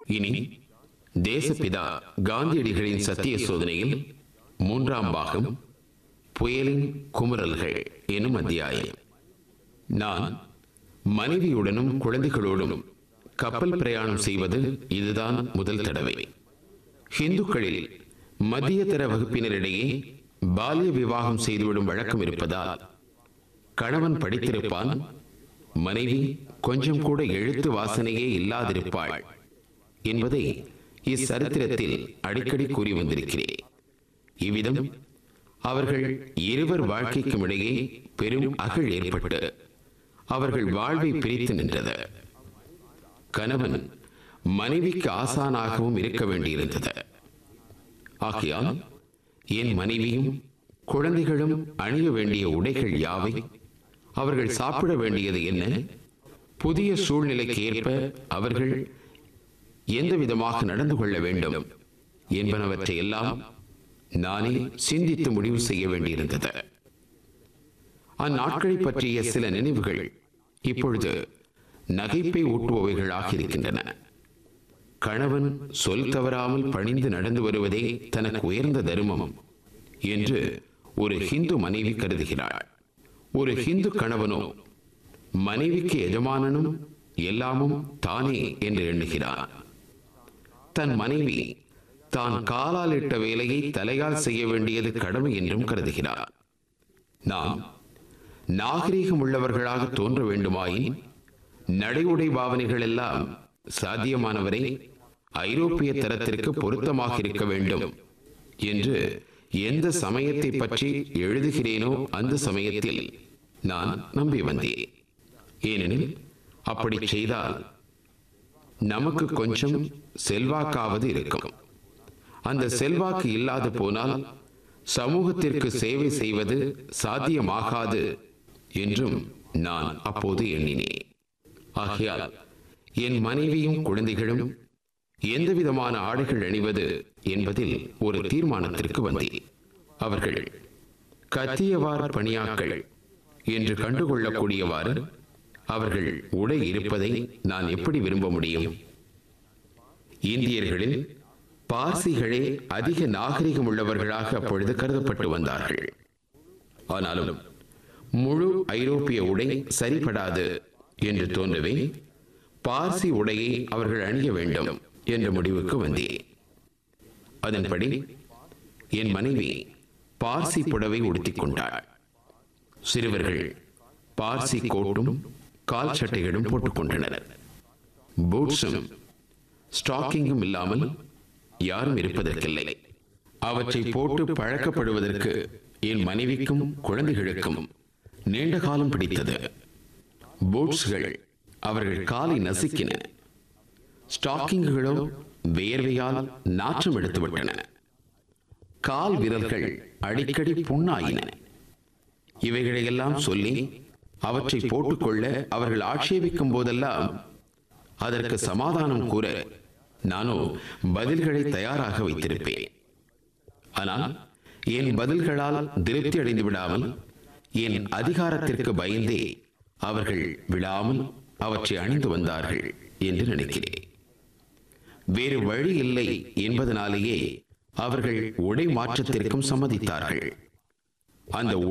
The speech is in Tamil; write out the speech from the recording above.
இனி தேசப்பிதா காந்தியடிகளின் சத்திய சோதனையில் மூன்றாம் பாகம் புயலின் குமுறல்கள் எனும் அத்தியாயம் நான் மனைவியுடனும் குழந்தைகளோடும் கப்பல் பிரயாணம் செய்வது இதுதான் முதல் தடவை ஹிந்துக்களில் மத்தியதர வகுப்பினரிடையே பால்ய விவாகம் செய்துவிடும் வழக்கம் இருப்பதால் கணவன் படித்திருப்பான் மனைவி கொஞ்சம் கூட எழுத்து வாசனையே இல்லாதிருப்பாள் என்பதை இச்சரித்திரத்தில் அடிக்கடி கூறி வந்திருக்கிறேன் இவ்விதம் அவர்கள் இருவர் வாழ்க்கைக்கும் இடையே பெரும் அகழ் ஏற்பட்டு அவர்கள் வாழ்வை பிரித்து நின்றது கணவன் மனைவிக்கு ஆசானாகவும் இருக்க வேண்டியிருந்தது ஆகையால் என் மனைவியும் குழந்தைகளும் அணிய வேண்டிய உடைகள் யாவை அவர்கள் சாப்பிட வேண்டியது என்ன புதிய சூழ்நிலைக்கு ஏற்ப அவர்கள் எந்த விதமாக நடந்து கொள்ள வேண்டும் என்பனவற்றை எல்லாம் நானே சிந்தித்து முடிவு செய்ய வேண்டியிருந்தது அந்நாட்களை பற்றிய சில நினைவுகள் இப்பொழுது நகைப்பை ஊட்டுபவைகளாக இருக்கின்றன கணவன் சொல் தவறாமல் பணிந்து நடந்து வருவதே தனக்கு உயர்ந்த தருமம் என்று ஒரு ஹிந்து மனைவி கருதுகிறாள் ஒரு ஹிந்து கணவனோ மனைவிக்கு எஜமானனும் எல்லாமும் தானே என்று எண்ணுகிறான் தன் மனைவி தான் காலால் இட்ட வேலையை தலையால் செய்ய வேண்டியது கடமை என்றும் கருதுகிறார் நாம் நாகரீகம் உள்ளவர்களாக தோன்ற வேண்டுமாயின் நடைமுறை பாவனைகள் எல்லாம் சாத்தியமானவரை ஐரோப்பிய தரத்திற்கு பொருத்தமாக இருக்க வேண்டும் என்று எந்த சமயத்தை பற்றி எழுதுகிறேனோ அந்த சமயத்தில் நான் நம்பி வந்தேன் ஏனெனில் அப்படி செய்தால் நமக்கு கொஞ்சம் செல்வாக்காவது இருக்கும் அந்த செல்வாக்கு இல்லாது போனால் சமூகத்திற்கு சேவை செய்வது சாத்தியமாகாது என்றும் நான் அப்போது எண்ணினேன் ஆகையால் என் மனைவியும் குழந்தைகளும் எந்த விதமான ஆடைகள் அணிவது என்பதில் ஒரு தீர்மானத்திற்கு வந்தேன் அவர்கள் கத்தியவார் பணியாக்கள் என்று கண்டுகொள்ளக்கூடியவாறு அவர்கள் உடை இருப்பதை நான் எப்படி விரும்ப முடியும் இந்தியர்களில் பார்சிகளே அதிக நாகரிகம் உள்ளவர்களாக அப்பொழுது கருதப்பட்டு வந்தார்கள் ஆனாலும் முழு ஐரோப்பிய உடை சரிபடாது என்று தோன்றவே பார்சி உடையை அவர்கள் அணிய வேண்டும் என்ற முடிவுக்கு வந்தேன் அதன்படி என் மனைவி பார்சி புடவை உடுத்திக் கொண்டாள் சிறுவர்கள் பார்சி கோட்டும் கால் சட்டைகளும் போட்டுக்கொண்டனர் பூட்ஸும் ஸ்டாக்கிங்கும் இல்லாமல் யாரும் இருப்பதற்கில்லை அவற்றை போட்டு பழக்கப்படுவதற்கு என் மனைவிக்கும் குழந்தைகளுக்கும் நீண்ட காலம் பிடித்தது பூட்ஸ்கள் அவர்கள் காலை நசுக்கின ஸ்டாக்கிங்குகளோ வேர்வையால் நாற்றம் எடுத்துவிட்டன கால் விரல்கள் அடிக்கடி புண்ணாயின இவைகளையெல்லாம் சொல்லி அவற்றை போட்டுக்கொள்ள அவர்கள் ஆட்சேபிக்கும் போதெல்லாம் அதற்கு சமாதானம் கூற நானோ பதில்களை தயாராக வைத்திருப்பேன் ஆனால் என் பதில்களால் திருப்தி அடைந்து விடாமல் என் அதிகாரத்திற்கு பயந்தே அவர்கள் விடாமல் அவற்றை அணிந்து வந்தார்கள் என்று நினைக்கிறேன் வேறு வழி இல்லை என்பதனாலேயே அவர்கள் உடை மாற்றத்திற்கும் சம்மதித்தார்கள் அந்த